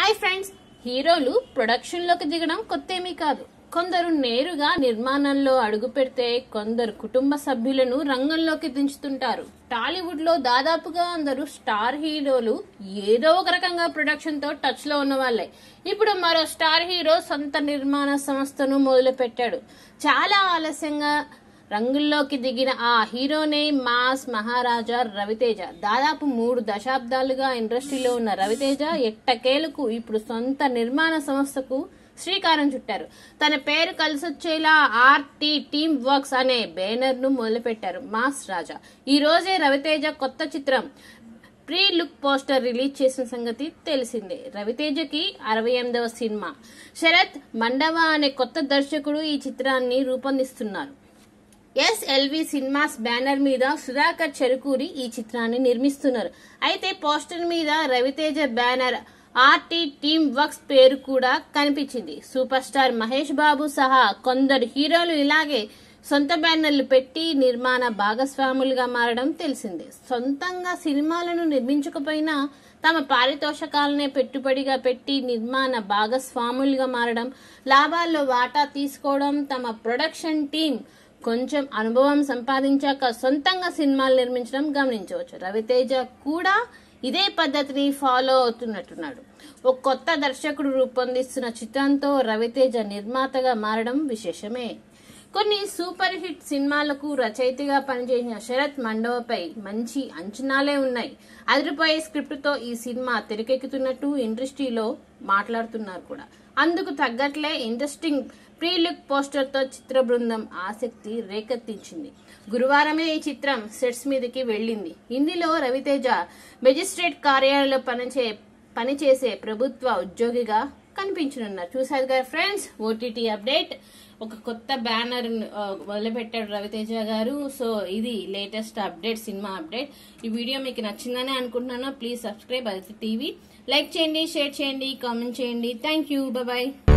hi friends హీరోలు production లోకి దిగడం కొత్తేమీ కాదు కొందరు నేరుగా నిర్మాణంలో అడుగు పెడితే కొందరు కుటుంబ సభ్యులను రంగంలోకి దించుతుంటారు టాలీవుడ్ లో దాదాపుగా అందరూ స్టార్ హీరోలు ఏదో ఒక రకంగా ప్రొడక్షన్ తో టచ్ లో ఉన్న వాళ్ళే ఇప్పుడు మరో స్టార్ హీరో సొంత నిర్మాణ సంస్థను మొదలు పెట్టాడు చాలా ఆలస్యంగా రంగుల్లోకి దిగిన ఆ హీరోనే మాస్ మహారాజా రవితేజ దాదాపు మూడు దశాబ్దాలుగా ఇండస్ట్రీలో ఉన్న రవితేజ ఎట్టకేలకు ఇప్పుడు సొంత నిర్మాణ సంస్థకు శ్రీకారం చుట్టారు తన పేరు కలిసొచ్చేలా ఆర్టీ టీమ్ వర్క్స్ అనే బ్యానర్ ను మొదలుపెట్టారు మాస్ రాజా ఈ రోజే రవితేజ కొత్త చిత్రం ప్రీ లుక్ పోస్టర్ రిలీజ్ చేసిన సంగతి తెలిసిందే రవితేజకి అరవై ఎనిమిదవ సినిమా శరత్ మండవ అనే కొత్త దర్శకుడు ఈ చిత్రాన్ని రూపొందిస్తున్నారు ఎస్ఎల్వి సినిమాస్ బ్యానర్ మీద సుధాకర్ చెరుకూరి ఈ చిత్రాన్ని నిర్మిస్తున్నారు అయితే పోస్టర్ మీద Raviteja banner RT team works పేరు కూడా కనిపించింది సూపర్ స్టార్ మహేష్ బాబు సహా కొందరు హీరోలు ఇలాగే సొంత బ్యానర్లు పెట్టి నిర్మాణ భాగస్వాములుగా మారడం తెలిసిందే సొంతంగా సినిమాలను నిర్మించకపోయినా తమ పారితోషకాలనే పెట్టుబడిగా పెట్టి నిర్మాణ భాగస్వాములుగా మారడం లాభాల్లో వాటా తీసుకోవడం తమ ప్రొడక్షన్ టీం కొంచెం అనుభవం సంపాదించాక సొంతంగా సినిమాలు నిర్మించడం గమనించవచ్చు రవితేజ కూడా ఇదే పద్ధతిని ఫాలో అవుతున్నట్టున్నాడు ఒక కొత్త దర్శకుడు రూపొందిస్తున్న చిత్రంతో రవితేజ నిర్మాతగా మారడం విశేషమే కొన్ని సూపర్ హిట్ సినిమాలకు రచయితగా పనిచేసిన శరత్ మండవపై మంచి అంచనాలే ఉన్నాయి అదిరిపోయే స్క్రిప్ట్ తో ఈ సినిమా తెరకెక్కుతున్నట్టు ఇండస్ట్రీలో మాట్లాడుతున్నారు కూడా అందుకు తగ్గట్లే ఇంట్రెస్టింగ్ ప్రీ లుక్ పోస్టర్ తో చిత్ర బృందం ఆసక్తి రేకెత్తించింది గురువారమే ఈ చిత్రం సెట్స్ మీదకి వెళ్ళింది ఇందులో రవితేజ మెజిస్ట్రేట్ కార్యాలయంలో పనిచే పనిచేసే ప్రభుత్వ ఉద్యోగిగా కనిపించనున్నారు చూసారు కదా ఫ్రెండ్స్ ఓటీటీ అప్డేట్ ఒక కొత్త బ్యానర్ మొదలుపెట్టాడు రవితేజ గారు సో ఇది లేటెస్ట్ అప్డేట్ సినిమా అప్డేట్ ఈ వీడియో మీకు నచ్చిందని అనుకుంటున్నాను ప్లీజ్ సబ్స్క్రైబ్ అది టీవీ లైక్ చేయండి షేర్ చేయండి కామెంట్ చేయండి థ్యాంక్ యూ బాయ్